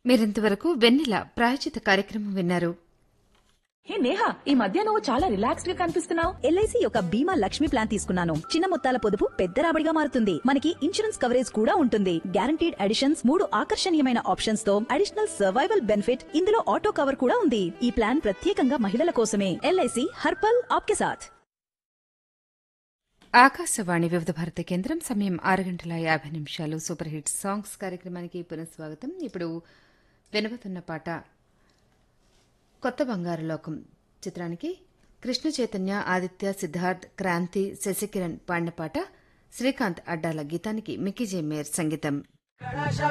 మీరింతవరకు వెన్నెల ప్రాయోజిత కార్యక్రమం విన్నారు హే నేహా ఈ మధ్య నువ్వు చాలా రిలాక్స్డ్ గా కనిపిస్తున్నావు ఎల్ఐసి యొక్క బీమా లక్ష్మి ప్లాన్ తీసుకున్నాను చిన్న మొత్తాల పొదుపు పెద్ద రాబడిగా మారుతుంది మనకి ఇన్సూరెన్స్ కవరేజ్ కూడా ఉంటుంది గ్యారంటీడ్ అడిషన్స్ మూడు ఆకర్షణీయమైన ఆప్షన్స్ తో అడిషనల్ సర్వైవల్ బెనిఫిట్ ఇందులో ఆటో కవర్ కూడా ఉంది ఈ ప్లాన్ ప్రత్యేకంగా మహిళల కోసమే ఎల్ఐసి హర్పల్ ఆప్కే సాథ్ ఆకాశవాణి వివిధ భారత కేంద్రం సమయం ఆరు గంటల యాభై నిమిషాలు సూపర్ హిట్ సాంగ్స్ కార్యక్రమానికి పునఃస్వాగతం ఇప్పుడు వినబోతున్న పాట కొత్త బంగారు లోకం చిత్రానికి కృష్ణ చైతన్య ఆదిత్య సిద్ధార్థ్ క్రాంతి శశికిరణ్ పాడిన పాట శ్రీకాంత్ అడ్డాల గీతానికి మిక్కీ జే మేయర్ సంగీతం